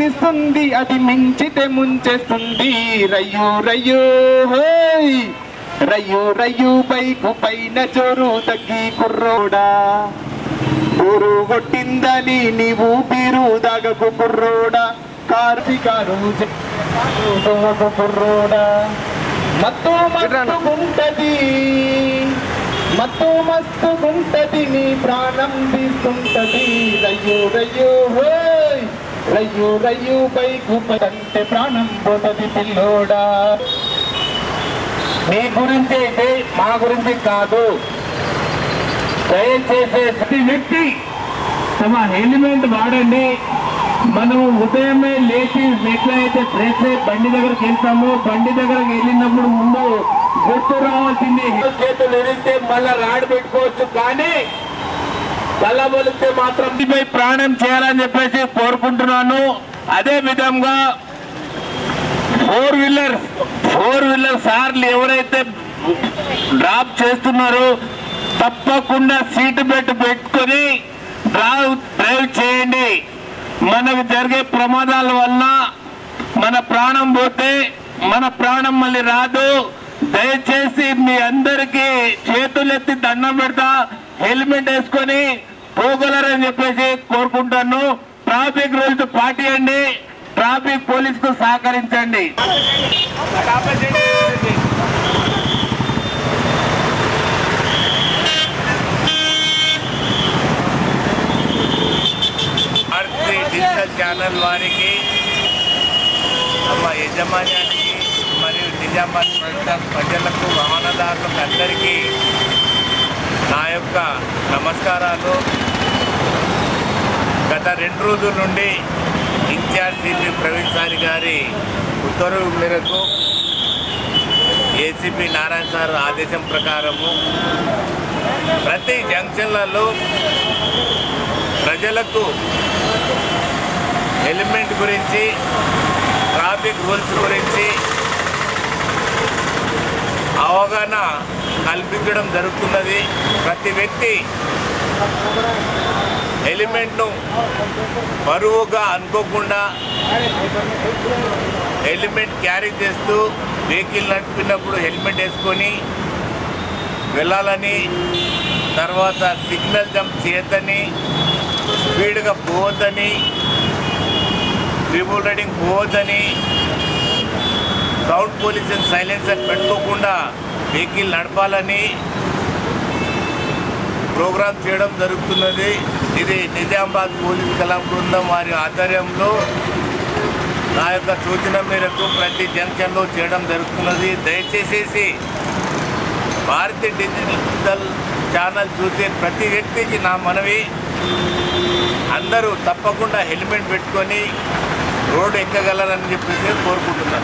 ఇస్తుంది అది మించితే ముంచేస్తుంది రయ్యో రయ్యో హోయ్ రయ్యో రయ్యో బైకు పైన జోరు తగ్గి కుర్రోడా ఊరు కొట్టిందని నీవు బీరు దాగకు కుర్రోడా కారు కారు కుర్రోడా మత్తు మత్తుకుంటది మత్తు మత్తుకుంటది నీ ప్రాణం తీస్తుంటది రయ్యో రయ్యో హోయ్ రయ్యో రయ్యో బైకు అంటే ప్రాణం పోతది పిల్లోడా మీ గురించి అయితే మా గురించి కాదు దయచేసి ప్రతి వ్యక్తి తమ హెల్మెట్ వాడండి మనం ఉదయమే లేచి ఎట్లయితే ఫ్రెష్ అయి బండి దగ్గరికి వెళ్తాము బండి దగ్గరికి వెళ్ళినప్పుడు ముందు గుర్తు రావాల్సింది చేతులు ఎరిస్తే మళ్ళా రాడు పెట్టుకోవచ్చు కానీ కలబలిస్తే మాత్రం దీనిపై ప్రాణం చేయాలని చెప్పేసి కోరుకుంటున్నాను అదే విధంగా ఫోర్ వీలర్ ఫోర్ వీలర్ సార్లు ఎవరైతే డ్రాప్ చేస్తున్నారో తప్పకుండా సీటు బెల్ట్ పెట్టుకొని డ్రైవ్ డ్రైవ్ చేయండి మనకు జరిగే ప్రమాదాల వల్ల మన ప్రాణం పోతే మన ప్రాణం మళ్ళీ రాదు దయచేసి మీ అందరికీ చేతులెత్తి దండం పెడతా హెల్మెట్ వేసుకొని పోగలరని చెప్పేసి కోరుకుంటాను ట్రాఫిక్ రూల్స్ పాటియండి ట్రాఫిక్ పోలీస్ కు సహకరించండి భారతీయ డిజిటల్ ఛానల్ వారికి తమ యజమాన్యానికి మరియు నిజామాబాద్ ప్రజల- ప్రజలకు వాహనదారులకు అందరికీ నా యొక్క నమస్కారాలు గత రెండు రోజుల నుండి ఇన్ఛార్జ్ సిపి ప్రవీణ్ సారి గారి ఉత్తర్వు మేరకు ఏసీపీ నారాయణ సార్ ఆదేశం ప్రకారము ప్రతి జంక్షన్లలో ప్రజలకు హెల్మెట్ గురించి ట్రాఫిక్ రూల్స్ గురించి అవగాహన కల్పించడం జరుగుతున్నది ప్రతి వ్యక్తి హెల్మెట్ను బరువుగా అనుకోకుండా హెల్మెట్ క్యారీ చేస్తూ వెహికల్ నడిపినప్పుడు హెల్మెట్ వేసుకొని వెళ్ళాలని తర్వాత సిగ్నల్ జంప్ చేయొద్దని స్పీడ్గా పోవద్దని ట్రిబుల్ రైడింగ్ పోవద్దని సౌండ్ పొల్యూషన్ సైలెన్సర్ పెట్టుకోకుండా వెహికల్ నడపాలని ప్రోగ్రాం చేయడం జరుగుతున్నది ఇది నిజామాబాద్ పోలీస్ కళా బృందం వారి ఆధ్వర్యంలో నా యొక్క సూచన మేరకు ప్రతి జంక్షన్లో చేయడం జరుగుతున్నది దయచేసేసి భారతీయ డిజిటల్ ఛానల్ చూసే ప్రతి వ్యక్తికి నా మనవి అందరూ తప్పకుండా హెల్మెట్ పెట్టుకొని రోడ్డు ఎక్కగలరని చెప్పేసి కోరుకుంటున్నాను